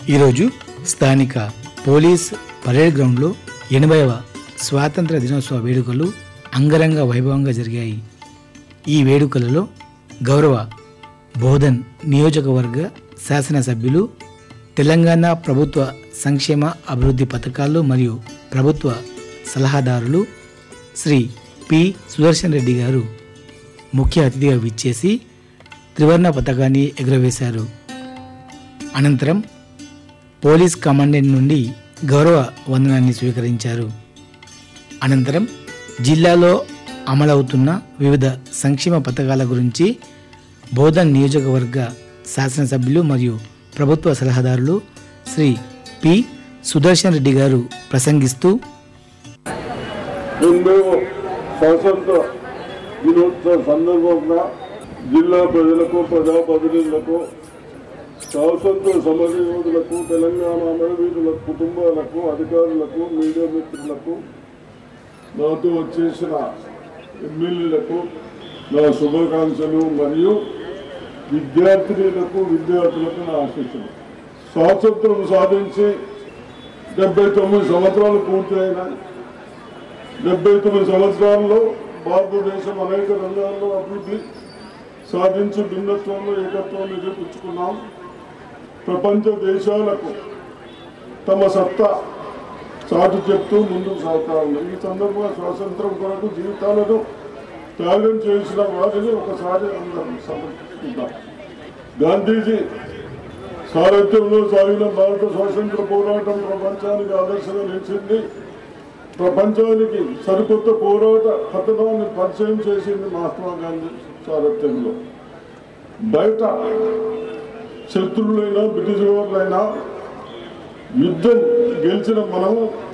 ఈరోజు స్థానిక police parade గ్రౌండ్లో ఎనభైవ స్వాతంత్ర దినోత్సవ వేడుకలు అంగరంగ వైభవంగా జరిగాయి ఈ వేడుకలలో గౌరవ బోధన్ నియోజకవర్గ శాసనసభ్యులు తెలంగాణ ప్రభుత్వ సంక్షేమ అభివృద్ధి పథకాలు మరియు ప్రభుత్వ సలహాదారులు శ్రీ పి సుదర్శన్ రెడ్డి గారు ముఖ్య అతిథిగా విచ్చేసి త్రివర్ణ పథకాన్ని ఎగురవేశారు అనంతరం పోలీస్ కమాండెంట్ నుండి గౌరవ వందనాన్ని స్వీకరించారు అనంతరం జిల్లాలో అమలవుతున్న వివిధ సంక్షేమ పథకాల గురించి బోధన్ నియోజకవర్గ శాసనసభ్యులు మరియు ప్రభుత్వ సలహాదారులు శ్రీ పి సుదర్శన్ రెడ్డి గారు ప్రసంగిస్తూ ముందు స్వాతంత్ర దినోత్సవ సందర్భంగా జిల్లా ప్రజలకు ప్రజాప్రతినిధులకు స్వాతంత్ర సమరయోధులకు తెలంగాణ అమరవీరుల కుటుంబాలకు అధికారులకు మీడియా మిత్రులకు నాతో వచ్చేసిన ఎమ్మెల్యేలకు నా శుభాకాంక్షలు మరియు విద్యార్థినులకు విద్యార్థులకు నా ఆశీస్సులు స్వాతంత్రం సాధించి డెబ్బై తొమ్మిది సంవత్సరాలు పూర్తయినాయి డెబ్బై తొమ్మిది సంవత్సరాల్లో భారతదేశం అనేక రంగాల్లో అభివృద్ధి సాధించి భిన్నత్వంలో ఏకత్వం నిరూపించుకున్నాం ప్రపంచ దేశాలకు తమ సత్తా చాటు చెప్తూ ముందుకు సాగుతా ఉంది ఈ సందర్భంగా స్వాతంత్రం కొరకు జీవితాలను త్యాగం చేసిన వారిని ఒకసారి అందరం సమర్పిద్దాం గాంధీజీ సారథ్యంలో సాగిన భారత స్వాతంత్ర పోరాటం ప్రపంచానికి ఆదర్శంగా నిలిచింది ప్రపంచానికి సరికొత్త పోరాట పథకాన్ని పరిచయం చేసింది మహాత్మా గాంధీ సారథ్యంలో బయట శత్రువులైనా బ్రిటిష్ వారులైనా యుద్ధం గెలిచిన మనము